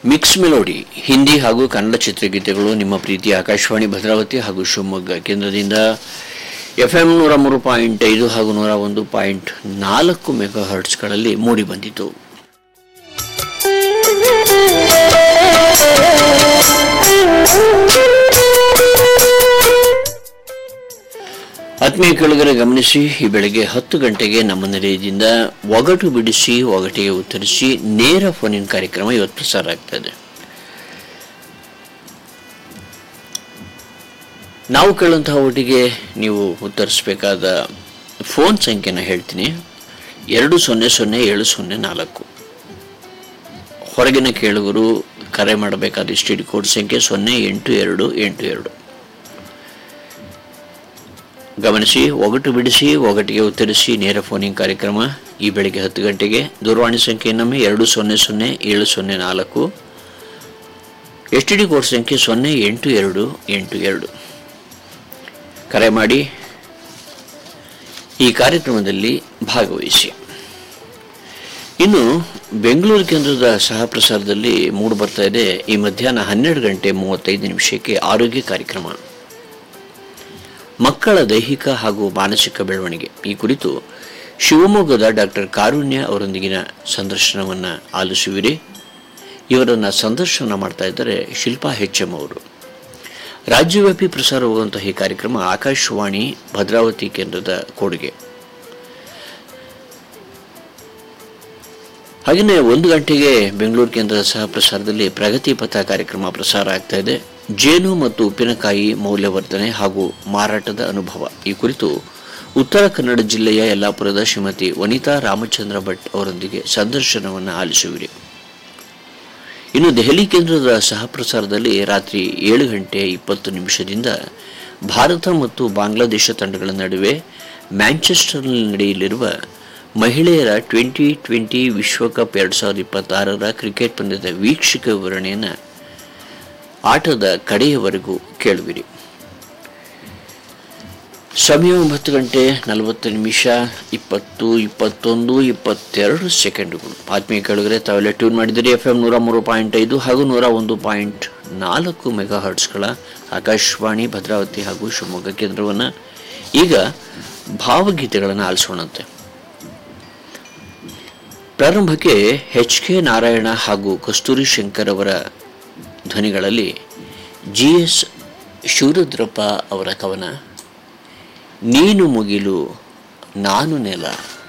mix melody Hindi ಹಾಗೂ ಕನ್ನಡ ಚಿತ್ರಗೀತೆಗಳು ನಿಮ್ಮ ಪ್ರೀತಿಯ ಆಕಾಶವಾಣಿ ಭದ್ರಾವತಿ ಹಾಗೂ ಶಿವಮೊಗ್ಗ ಕೇಂದ್ರದಿಂದ ಎಫ್ ಎಂ ನೂರ ಮೂರು ಪಾಯಿಂಟ್ ಐದು ಹಾಗೂ ನೂರ ಒಂದು ಪಾಯಿಂಟ್ ನಾಲ್ಕು ಮೆಗಾ ಹರ್ಟ್ಸ್ಗಳಲ್ಲಿ ಮೂಡಿಬಂದಿತು ಆತ್ಮೀಯ ಕೆಳಗರೆ ಗಮನಿಸಿ ಈ ಬೆಳಗ್ಗೆ ಹತ್ತು ಗಂಟೆಗೆ ನಮ್ಮ ನಿಲಯದಿಂದ ಒಗಟು ಬಿಡಿಸಿ ಒಗಟಿಗೆ ಉತ್ತರಿಸಿ ನೇರ ಫೋನಿನ ಕಾರ್ಯಕ್ರಮ ಇವತ್ತು ಪ್ರಸಾರ ಆಗ್ತದೆ ನಾವು ಕೇಳುವಂತಹ ಒಟ್ಟಿಗೆ ನೀವು ಉತ್ತರಿಸಬೇಕಾದ ಫೋನ್ ಸಂಖ್ಯೆನ ಹೇಳ್ತೀನಿ ಎರಡು ಸೊನ್ನೆ ಸೊನ್ನೆ ಏಳು ಸೊನ್ನೆ ನಾಲ್ಕು ಹೊರಗಿನ ಕೇಳುಗರು ಕರೆ ಮಾಡಬೇಕಾದ ಸ್ಟೇಡಿ ಕೋಡ್ ಸಂಖ್ಯೆ ಸೊನ್ನೆ ಎಂಟು ಎರಡು ಎಂಟು ಎರಡು ಗಮನಿಸಿ ಒಗಟು ಬಿಡಿಸಿ ಒಗಟಿಗೆ ಉತ್ತರಿಸಿ ನೇರ ಫೋನಿಂಗ್ ಕಾರ್ಯಕ್ರಮ ಈ ಬೆಳಿಗ್ಗೆ ಹತ್ತು ಗಂಟೆಗೆ ದೂರವಾಣಿ ಸಂಖ್ಯೆ ಇನ್ನೊಮ್ಮೆ ಎರಡು ಸೊನ್ನೆ ಸೊನ್ನೆ ಏಳು ಸೊನ್ನೆ ನಾಲ್ಕು ಎಸ್ ಟಿ ಡಿ ಕೋಡ್ ಸಂಖ್ಯೆ ಸೊನ್ನೆ ಎಂಟು ಎರಡು ಎಂಟು ಎರಡು ಕರೆ ಮಾಡಿ ಈ ಕಾರ್ಯಕ್ರಮದಲ್ಲಿ ಭಾಗವಹಿಸಿ ಇನ್ನು ಬೆಂಗಳೂರು ಕೇಂದ್ರದ ಸಹ ಪ್ರಸಾರದಲ್ಲಿ ಮೂಡಿ ಬರ್ತಾ ಇದೆ ಈ ಮಧ್ಯಾಹ್ನ ಹನ್ನೆರಡು ಗಂಟೆ ಮೂವತ್ತೈದು ನಿಮಿಷಕ್ಕೆ ಆರೋಗ್ಯ ಕಾರ್ಯಕ್ರಮ ಮಕ್ಕಳ ದೈಹಿಕ ಹಾಗೂ ಮಾನಸಿಕ ಬೆಳವಣಿಗೆ ಈ ಕುರಿತು ಶಿವಮೊಗ್ಗದ ಡಾಕ್ಟರ್ ಕಾರುಣ್ಯ ಅವರೊಂದಿಗಿನ ಸಂದರ್ಶನವನ್ನು ಆಲಿಸುವಿರಿ ಇವರನ್ನು ಸಂದರ್ಶನ ಮಾಡ್ತಾ ಇದ್ದಾರೆ ಶಿಲ್ಪಾ ಹೆಚ್ಎಂ ಅವರು ರಾಜ್ಯವ್ಯಾಪಿ ಪ್ರಸಾರವಾಗುವಂತಹ ಈ ಕಾರ್ಯಕ್ರಮ ಆಕಾಶವಾಣಿ ಭದ್ರಾವತಿ ಕೇಂದ್ರದ ಕೊಡುಗೆ ಹಾಗೆಯೇ ಒಂದು ಗಂಟೆಗೆ ಬೆಂಗಳೂರು ಕೇಂದ್ರದ ಸಹ ಪ್ರಸಾರದಲ್ಲಿ ಪ್ರಗತಿ ಪಥ ಕಾರ್ಯಕ್ರಮ ಪ್ರಸಾರ ಆಗ್ತಾ ಇದೆ ಜೇನು ಮತ್ತು ಉಪ್ಪಿನಕಾಯಿ ಮೌಲ್ಯವರ್ಧನೆ ಹಾಗೂ ಮಾರಾಟದ ಅನುಭವ ಈ ಕುರಿತು ಉತ್ತರ ಕನ್ನಡ ಜಿಲ್ಲೆಯ ಯಲ್ಲಾಪುರದ ಶ್ರೀಮತಿ ವನಿತಾ ರಾಮಚಂದ್ರ ಭಟ್ ಅವರೊಂದಿಗೆ ಸಂದರ್ಶನವನ್ನು ಆಲಿಸುವಿರಿ ಇನ್ನು ದೆಹಲಿ ಕೇಂದ್ರದ ಸಹ ಪ್ರಸಾರದಲ್ಲಿ ರಾತ್ರಿ ಏಳು ಗಂಟೆ ಇಪ್ಪತ್ತು ನಿಮಿಷದಿಂದ ಭಾರತ ಮತ್ತು ಬಾಂಗ್ಲಾದೇಶ ತಂಡಗಳ ನಡುವೆ ಮ್ಯಾಂಚೆಸ್ಟರ್ನಲ್ಲಿ ನಡೆಯಲಿರುವ ಮಹಿಳೆಯರ ಟ್ವೆಂಟಿ ಟ್ವೆಂಟಿ ವಿಶ್ವಕಪ್ ಎರಡು ಸಾವಿರದ ಇಪ್ಪತ್ತಾರರ ಕ್ರಿಕೆಟ್ ಪಂದ್ಯದ ವೀಕ್ಷಕ ವಿವರಣೆಯನ್ನು ಆಟದ ಕಡೆಯವರೆಗೂ ಕೇಳುವಿರಿ ಸಮಯ ಒಂಬತ್ತು ಗಂಟೆ ನಲವತ್ತು ನಿಮಿಷ ಇಪ್ಪತ್ತು ಇಪ್ಪತ್ತೊಂದು ಇಪ್ಪತ್ತೆರಡು ಸೆಕೆಂಡುಗಳು ಆತ್ಮೀಯ ಕೇಳಿದರೆ ತಾವೆಲ್ಲ ಟ್ಯೂನ್ ಮಾಡಿದಿರಿ ಎಫ್ ಎಂ ನೂರ ಮೂರು ಪಾಯಿಂಟ್ ಐದು ಹಾಗೂ ನೂರ ಒಂದು ಪಾಯಿಂಟ್ ನಾಲ್ಕು ಮೆಗಾ ಹರ್ಟ್ಸ್ಗಳ ಆಕಾಶವಾಣಿ ಭದ್ರಾವತಿ ಹಾಗೂ ಶಿವಮೊಗ್ಗ ಕೇಂದ್ರವನ್ನು ಈಗ ಭಾವಗೀತೆಗಳನ್ನು ಆಲಿಸೋಣಂತೆ ಪ್ರಾರಂಭಕ್ಕೆ ಎಚ್ ಕೆ ನಾರಾಯಣ ಹಾಗೂ ಕಸ್ತೂರಿ ಶಂಕರ್ ಅವರ ಧ್ವನಿಗಳಲ್ಲಿ ಜಿ ಎಸ್ ಶಿವರುದ್ರಪ್ಪ ಅವರ ಕವನ ನೀನು ಮುಗಿಲು ನಾನು ನೆಲ